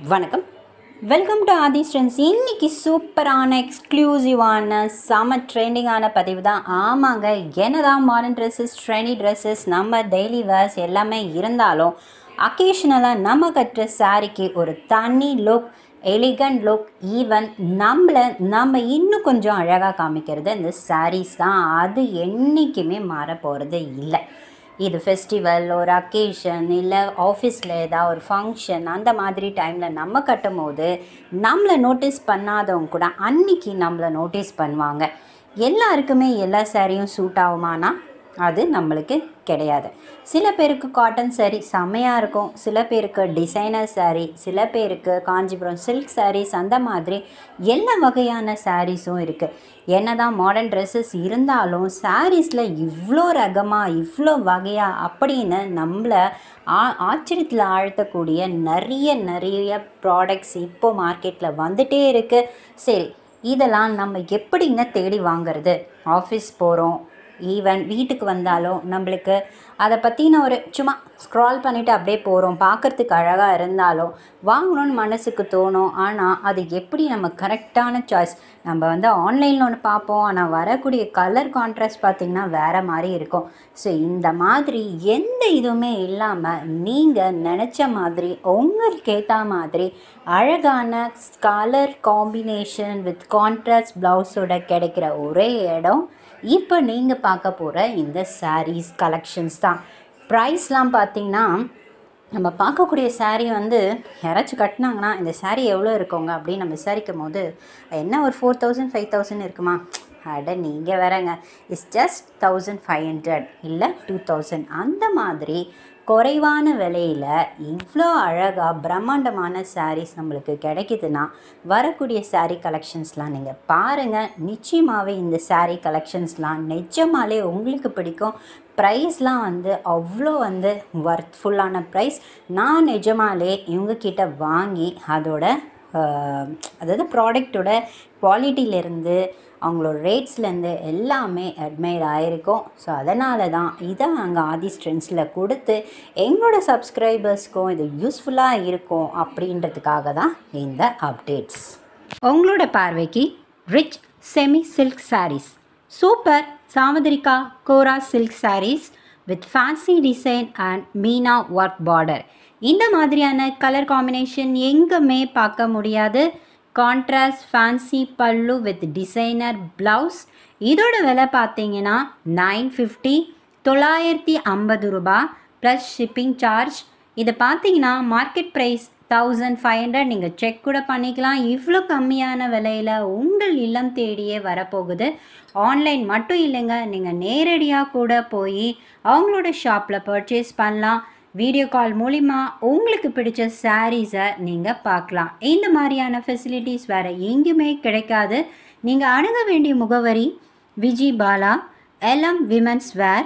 வணக்கம் welcome to Aadhi strength இன்னைக்கு சூப்பரான எக்ஸ்க்ளூசிவான செம ட்ரெண்டிங்கான பதிவு தான் ஆமாங்க என்னதான் மாடர்ன் ட்ரெஸ்ஸஸ் ட்ரெண்டி ட்ரெஸ்ஸஸ் நம்ம டெய்லி வேர்ஸ் எல்லாமே இருந்தாலும் அக்கேஷனலாக நம்ம கட்டுற சாரிக்கு ஒரு தனி லுக் எலிகண்ட் லுக் ஈவன் நம்மளை நம்ம இன்னும் கொஞ்சம் அழகாக காமிக்கிறது இந்த sarees தான் அது என்றைக்குமே மாற போகிறது இல்லை இது ஃபெஸ்டிவல் ஒரு அக்கேஷன் இல்லை ஆஃபீஸில் ஏதாவது ஒரு ஃபங்க்ஷன் அந்த மாதிரி டைமில் நம்ம கட்டும் போது நம்மளை நோட்டீஸ் பண்ணாதவங்க கூட அன்னைக்கு நம்மளை நோட்டீஸ் பண்ணுவாங்க எல்லாருக்குமே எல்லா சாரியும் சூட் ஆகுமானா அது நம்மளுக்கு கிடையாது சில பேருக்கு காட்டன் saree செம்மையாக இருக்கும் சில பேருக்கு டிசைனர் saree சில பேருக்கு காஞ்சிபுரம் சில்க் sarees அந்த மாதிரி எல்லா வகையான சாரீஸும் இருக்குது என்னதான் மாடர்ன் ட்ரெஸ்ஸஸ் இருந்தாலும் சாரீஸில் இவ்வளோ ரகமாக இவ்வளோ வகையாக அப்படின்னு நம்மளை ஆ ஆச்சரியத்தில் ஆழ்த்தக்கூடிய நிறைய நிறைய ப்ராடக்ட்ஸ் இப்போ மார்க்கெட்டில் வந்துட்டே இருக்குது சரி இதெல்லாம் நம்ம எப்படிங்க தேடி வாங்குறது ஆஃபீஸ் போகிறோம் ஈவன் வீட்டுக்கு வந்தாலும் நம்மளுக்கு அதை பற்றின ஒரு சும்மா ஸ்க்ரால் பண்ணிவிட்டு அப்படியே போகிறோம் பார்க்குறதுக்கு அழகாக இருந்தாலும் வாங்கணும்னு மனசுக்கு தோணும் ஆனால் அது எப்படி நம்ம கரெக்டான சாய்ஸ் நம்ம வந்து ஆன்லைனில் ஒன்று பார்ப்போம் ஆனால் வரக்கூடிய கலர் கான்ட்ராஸ்ட் பார்த்திங்கன்னா வேறு மாதிரி இருக்கும் ஸோ இந்த மாதிரி எந்த இதுவுமே இல்லாமல் நீங்கள் நினச்ச மாதிரி உங்களுக்கு ஏற்ற மாதிரி அழகான கலர் காம்பினேஷன் வித் கான்ட்ராஸ்ட் ப்ளவுஸோட கிடைக்கிற ஒரே இடம் இப்போ நீங்கள் பார்க்க போகிற இந்த sarees கலெக்ஷன்ஸ் தான் ப்ரைஸ்லாம் பார்த்தீங்கன்னா நம்ம பார்க்கக்கூடிய saree வந்து யாராச்சும் கட்டினாங்கன்னா இந்த saree எவ்வளோ இருக்குங்க அப்படின்னு நம்ம விசாரிக்கும் போது என்ன ஒரு ஃபோர் தௌசண்ட் ஃபைவ் தௌசண்ட் இருக்குமா அட நீங்கள் வேறங்க it's just thousand five hundred இல்லை டூ தௌசண்ட் அந்த மாதிரி குறைவான விலையில் இவ்வளோ அழகாக பிரம்மாண்டமான sarees நம்மளுக்கு கிடைக்குதுன்னா வரக்கூடிய saree கலெக்ஷன்ஸ்லாம் நீங்கள் பாருங்கள் நிச்சயமாகவே இந்த saree கலெக்ஷன்ஸ்லாம் நிஜமாலே உங்களுக்கு பிடிக்கும் ப்ரைஸ்லாம் வந்து அவ்வளோ வந்து ஒர்த்ஃபுல்லான ப்ரைஸ் நான் நிஜமாலே இவங்கக்கிட்ட வாங்கி அதோட ஆஹ், அதாவது ப்ராடக்டோட குவாலிட்டியிலேருந்து அவங்களோட ரேட்ஸ்லேருந்து எல்லாமே அட்மையர் ஆகிருக்கும் ஸோ அதனால தான் இதை நாங்கள் ஆதி ஸ்ட்ரென்ஸில் கொடுத்து எங்களோட சப்ஸ்கிரைபர்ஸ்க்கும் இது யூஸ்ஃபுல்லாக இருக்கும் அப்படின்றதுக்காக தான் இந்த அப்டேட்ஸ் உங்களோட பார்வைக்கு rich semi silk sarees super சாமதிரிகா Kora silk sarees with fancy design and Meena work border இந்த மாதிரியான கலர் காம்பினேஷன் எங்குமே பார்க்க முடியாது contrast fancy pallu with designer blouse இதோட விலை பார்த்தீங்கன்னா நைன் ஃபிஃப்டி தொள்ளாயிரத்தி ஐம்பது ரூபா ப்ளஸ் ஷிப்பிங் சார்ஜ் இது பார்த்தீங்கன்னா market price thousand five hundred நீங்கள் செக் கூட பண்ணிக்கலாம் இவ்வளோ கம்மியான விலையில் உங்கள் இல்லம் தேடியே வரப்போகுது ஆன்லைன் மட்டும் இல்லைங்க நீங்கள் நேரடியாக கூட போய் அவங்களோட ஷாப்பில் பர்ச்சேஸ் பண்ணலாம் வீடியோ கால் மூலிமா உங்களுக்கு பிடிச்ச சாரீஸை நீங்கள் பார்க்கலாம் இந்த மாதிரியான ஃபெசிலிட்டிஸ் வேறு எங்கேயுமே கிடைக்காது நீங்கள் அணுக வேண்டிய முகவரி Viji Bala LM women's wear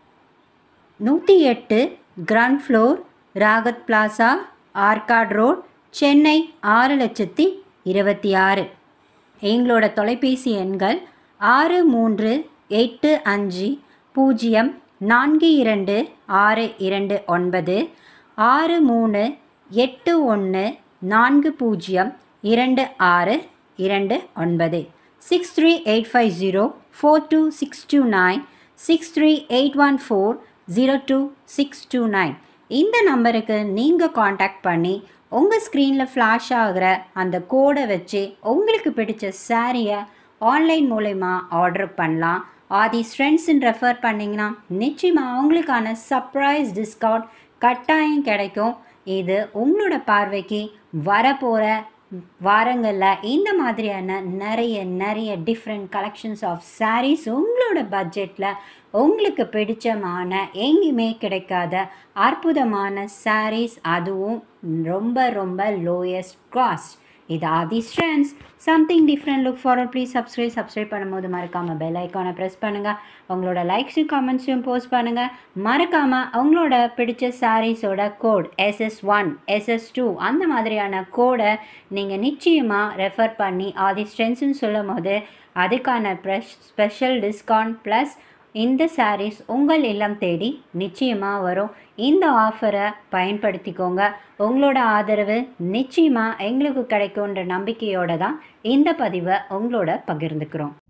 நூற்றி எட்டு ground floor Rahat plaza Arcot road Chennai ஆறு லட்சத்தி இருபத்தி ஆறு எங்களோட தொலைபேசி எண்கள் ஆறு மூன்று எட்டு அஞ்சு பூஜ்ஜியம் நான்கு இரண்டு ஆறு இரண்டு ஒன்பது ஆறு மூணு எட்டு ஒன்று நான்கு பூஜ்ஜியம் இரண்டு ஆறு இரண்டு ஒன்பது six three eight five zero four two six two nine six three eight one four zero two six two nine இந்த நம்பருக்கு நீங்கள் காண்டாக்ட் பண்ணி உங்கள் ஸ்க்ரீனில் ஃப்ளாஷ் ஆகிற அந்த கோடை வச்சு உங்களுக்கு பிடிச்ச சாரியை ஆன்லைன் மூலயமா ஆர்டர் பண்ணலாம் ஆதி ஃப்ரெண்ட்ஸ்ன்னு ரெஃபர் பண்ணிங்கன்னா நிச்சயமாக அவங்களுக்கான சர்ப்ரைஸ் டிஸ்கவுண்ட் கட்டாயம் கிடைக்கும் இது உங்களோட பார்வைக்கு வரப்போகிற வாரங்களில் இந்த மாதிரியான நிறைய நிறைய டிஃப்ரெண்ட் கலெக்ஷன்ஸ் ஆஃப் sarees உங்களோட பட்ஜெட்டில் உங்களுக்கு பிடிச்சமான எங்கேயுமே கிடைக்காத அற்புதமான sarees அதுவும் ரொம்ப ரொம்ப லோயஸ்ட் காஸ்ட் இது Aadhi trends something different look forward please subscribe subscribe பண்ணும்போது மறக்காமல் பெல் ஐக்கானை ப்ரெஸ் பண்ணுங்கள் உங்களோட லைக்ஸையும் கமெண்ட்ஸையும் போஸ்ட் பண்ணுங்கள் மறக்காமல் உங்களோட பிடிச்ச சாரீஸோட code SS one SS two அந்த மாதிரியான கோடை நீங்கள் நிச்சயமாக ரெஃபர் பண்ணி ஆதி ஸ்ட்ரென்ஸ்னு சொல்லும் போது அதுக்கான ப்ரெஷ் ஸ்பெஷல் டிஸ்கவுண்ட் ப்ளஸ் இந்த சாரீஸ் உங்கள் இல்லம் தேடி நிச்சயமாக வரும் இந்த ஆஃபரை பயன்படுத்திக்கோங்க உங்களோட ஆதரவு நிச்சயமாக எங்களுக்கு கிடைக்குன்ற நம்பிக்கையோடு தான் இந்த பதிவை உங்களோட பகிர்ந்துக்கிறோம்